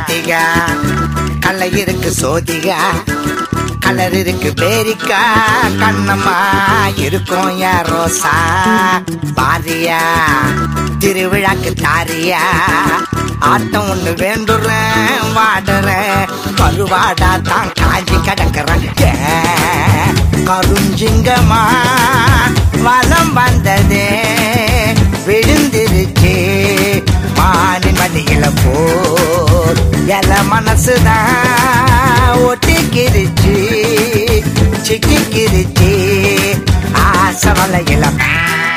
கார்த்திகா கல்ல இருக்கு சோதிகா கலர் இருக்கு பேரிக்கா கண்ணம்மா இருக்கும் யார் ரோசா பாரியா திருவிழாக்கு தாரியா ஆட்டம் ஒண்ணு வேண்டுறேன் வாடுறேன் கருவாடா தான் காஞ்சி கிடக்குறேன் ஏன் கருஞ்சிங்கம்மா வலம் வந்ததே விழுந்திருச்சு மானி மடியில போர் எல மனசுதான் ஒட்டிக்கிருச்சு சிக்கிக்கிருச்சு ஆசை வலையில